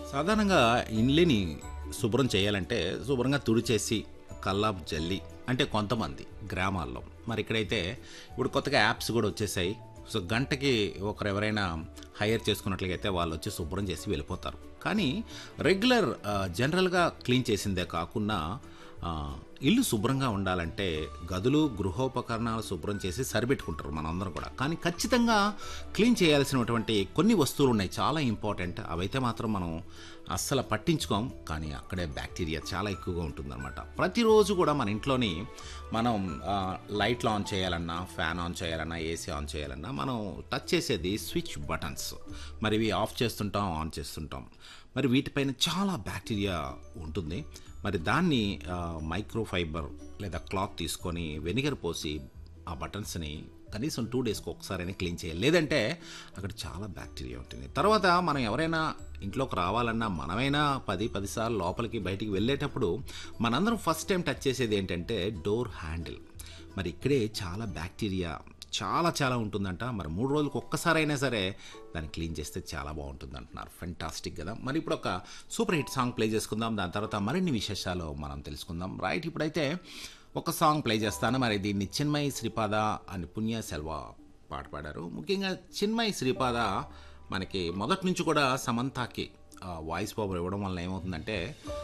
సాధారణంగా ఇండ్లని శుభ్రం చేయాలంటే శుభ్రంగా తుడిచేసి కల్లాపు జల్లి అంటే కొంతమంది గ్రామాల్లో మరి ఇక్కడైతే ఇప్పుడు కొత్తగా యాప్స్ కూడా వచ్చేసాయి సో గంటకి ఒకరు ఎవరైనా హైర్ చేసుకున్నట్లయితే వాళ్ళు వచ్చి శుభ్రం చేసి వెళ్ళిపోతారు కానీ రెగ్యులర్ ఆ, జనరల్గా క్లీన్ చేసిందే కాకుండా ఆ, ఇల్లు శుభ్రంగా ఉండాలంటే గదులు గృహోపకరణాలు శుభ్రం చేసి సరిపెట్టుకుంటారు మనందరం కూడా కానీ ఖచ్చితంగా క్లీన్ చేయాల్సినటువంటి కొన్ని వస్తువులు ఉన్నాయి చాలా ఇంపార్టెంట్ అవైతే మాత్రం మనం అస్సలు పట్టించుకోం కానీ అక్కడే బ్యాక్టీరియా చాలా ఎక్కువగా ఉంటుందన్నమాట ప్రతిరోజు కూడా మన ఇంట్లోని మనం ఆ, లైట్లు ఆన్ చేయాలన్నా ఫ్యాన్ ఆన్ చేయాలన్నా ఏసీ ఆన్ చేయాలన్నా మనం టచ్ చేసేది స్విచ్ బటన్స్ మరి ఇవి ఆఫ్ చేస్తుంటాం ఆన్ చేస్తుంటాం మరి వీటిపైన చాలా బ్యాక్టీరియా ఉంటుంది మరి దాన్ని మైక్రో ఫైబర్ లేదా క్లాత్ తీసుకొని వెనిగర్ పోసి ఆ బటన్స్ని కనీసం టూ డేస్కి ఒకసారైనా క్లీన్ చేయాలి లేదంటే అక్కడ చాలా బ్యాక్టీరియా ఉంటుంది తర్వాత మనం ఎవరైనా ఇంట్లోకి రావాలన్నా మనమైనా పది పదిసార్లు లోపలికి బయటికి వెళ్ళేటప్పుడు మనందరం ఫస్ట్ టైం టచ్ చేసేది ఏంటంటే డోర్ హ్యాండిల్ మరి ఇక్కడే చాలా బ్యాక్టీరియా చాలా చాలా ఉంటుందంట మరి మూడు రోజులకు ఒక్కసారైనా సరే దాన్ని క్లీన్ చేస్తే చాలా బాగుంటుంది అంటున్నారు ఫెంటాస్టిక్ కదా మరి ఇప్పుడు ఒక సూపర్ హిట్ సాంగ్ ప్లే చేసుకుందాం దాని తర్వాత మరిన్ని విశేషాలు మనం తెలుసుకుందాం రైట్ ఇప్పుడైతే ఒక సాంగ్ ప్లే చేస్తాను మరి దీన్ని చిన్మయి శ్రీపాద అని పుణ్య సెల్వ పాట పాడారు ముఖ్యంగా చిన్మయి శ్రీపాద మనకి మొదటి నుంచి కూడా సమంతాకి వాయిస్ పవర్ ఇవ్వడం వల్ల ఏమవుతుందంటే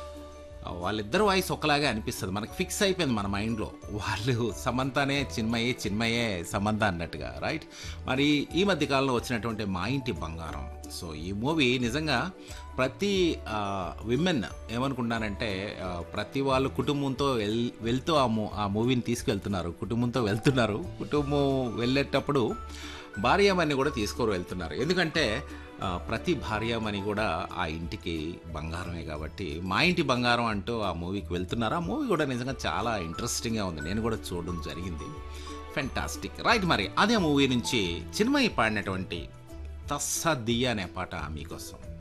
ఆ, వాళ్ళిద్దరు వాయిస్ ఒకలాగే అనిపిస్తుంది మనకి ఫిక్స్ అయిపోయింది మన మైండ్లో వాళ్ళు సమంతనే చిన్మయే చిన్మయే సమంత అన్నట్టుగా రైట్ మరి ఈ మధ్య కాలంలో వచ్చినటువంటి మా ఇంటి బంగారం సో ఈ మూవీ నిజంగా ప్రతి విమెన్ ఏమనుకుంటున్నారంటే ఆ, ప్రతి వాళ్ళు కుటుంబంతో వెల్ వెళ్తూ ఆ మూ ఆ మూవీని తీసుకెళ్తున్నారు కుటుంబంతో వెళ్తున్నారు కుటుంబం వెళ్ళేటప్పుడు భార్యమని కూడా తీసుకొని వెళ్తున్నారు ఎందుకంటే ఆ, ప్రతి భార్యమని కూడా ఆ ఇంటికి బంగారమే కాబట్టి మా ఇంటి బంగారం అంటూ ఆ మూవీకి వెళ్తున్నారు ఆ మూవీ కూడా నిజంగా చాలా ఇంట్రెస్టింగ్గా ఉంది నేను కూడా చూడడం జరిగింది ఫెంటాస్టిక్ రైట్ మరి అదే మూవీ నుంచి చిన్మయి పాడినటువంటి తస్స దియ్య అనే పాట మీకోసం